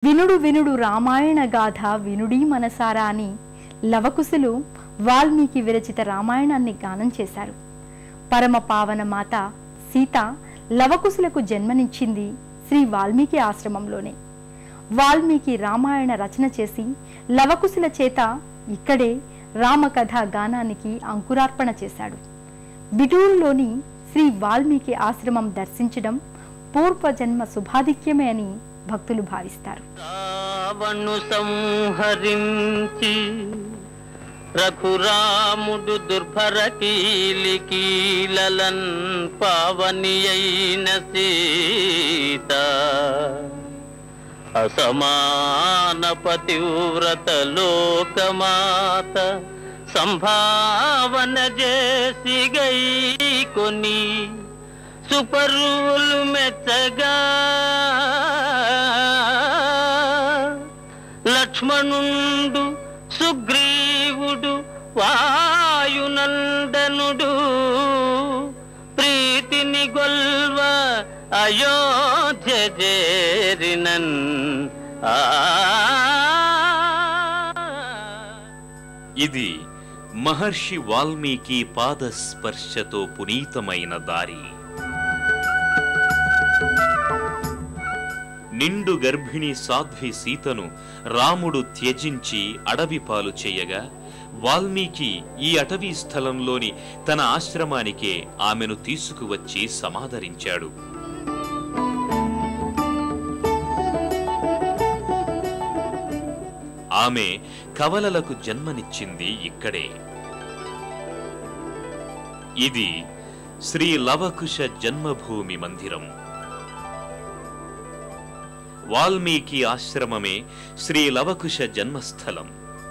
వినుడు వినుడు రామాయణ గాథ వినుడీ మనసారా అని లవకుశులు వాల్మీకి విరచిత రామాయణాన్ని గానం చేశారు పరమ పావన మాత సీత లవకుశులకు జన్మనిచ్చింది శ్రీ వాల్మీకి ఆశ్రమంలోనే వాల్మీకి రామాయణ రచన చేసి లవకుశుల చేత ఇక్కడే రామకథ గానానికి అంకురార్పణ చేశాడు బిటూరులోని శ్రీ వాల్మీకి ఆశ్రమం దర్శించడం పూర్వజన్మ శుభాధిక్యమే అని భక్తులు భావిస్తారు రావణు సంహరించి రఘురాముడు దుర్భర కీలి కీలలన్ పావని అయిన సీత అసమాన పతివ్రత లోకమాత సంభావన చేసి గై కొని సుపరువులు మెచ్చగా లక్ష్మణుండు సుగ్రీవుడు వాయునందనుడు ప్రీతిని గొల్వ అయోధ్య చేరినన్ ఆ ఇది మహర్షి వాల్మీకి పాదస్పర్శతో పునీతమైన దారి నిండు గర్భిణి సాధ్వి సీతను రాముడు త్యజించి అడవి పాలు చేయగా వాల్మీకి ఈ అటవీ స్థలంలోని తన ఆశ్రమానికే ఆమెను తీసుకువచ్చి సమాదరించాడు ఆమె కవలలకు జన్మనిచ్చింది ఇక్కడే ఇది శ్రీ లవకుశ జన్మభూమి మందిరం వాల్మీకి ఆశ్రమమే శ్రీ లవకుశ జన్మస్థలం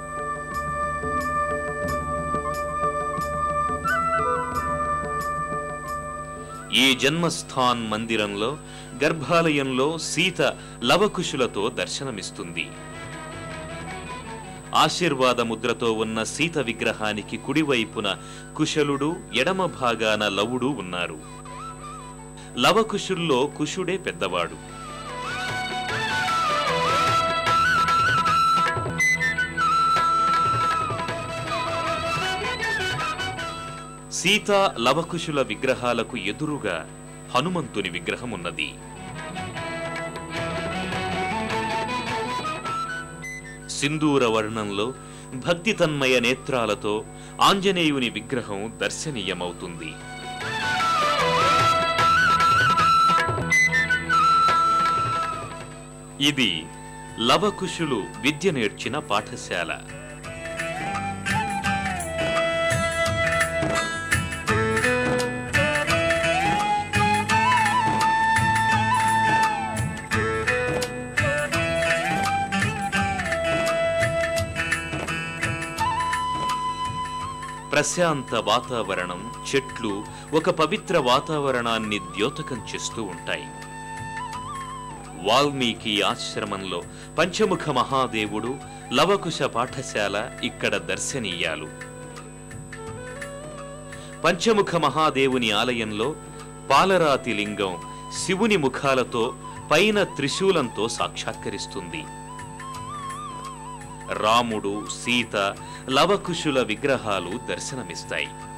ఈ జన్మస్థాన్ మందిరంలో గర్భాలయంలో సీత లవకుశులతో దర్శనమిస్తుంది ఆశీర్వాద ముద్రతో ఉన్న సీత విగ్రహానికి కుడివైపున కుశలుడు ఎడమ భాగాన లవుడు ఉన్నారు లవకుశుల్లో కుశుడే పెద్దవాడు సీత లవకుశుల విగ్రహాలకు ఎదురుగా హనుమంతుని విగ్రహం ఉన్నది సింధూర వర్ణంలో భక్తి తన్మయ నేత్రాలతో ఆంజనేయుని విగ్రహం దర్శనీయమవుతుంది ఇది లవకుశులు విద్య నేర్చిన పాఠశాల ప్రశాంత వాతావరణం చెట్లు ఒక పవిత్ర వాతావరణాన్ని ద్యోతకం చేస్తూ ఉంటాయి వాల్మీకి ఆశ్రమంలో పంచముఖ మహాదేవుడు లవకుశ పాఠశాల ఇక్కడ దర్శనీయాలు పంచముఖ మహాదేవుని ఆలయంలో పాలరాతి లింగం శివుని ముఖాలతో పైన త్రిశూలంతో సాక్షాత్కరిస్తుంది రాముడు సీత లవకుశుల విగ్రహాలు దర్శనమిస్తాయి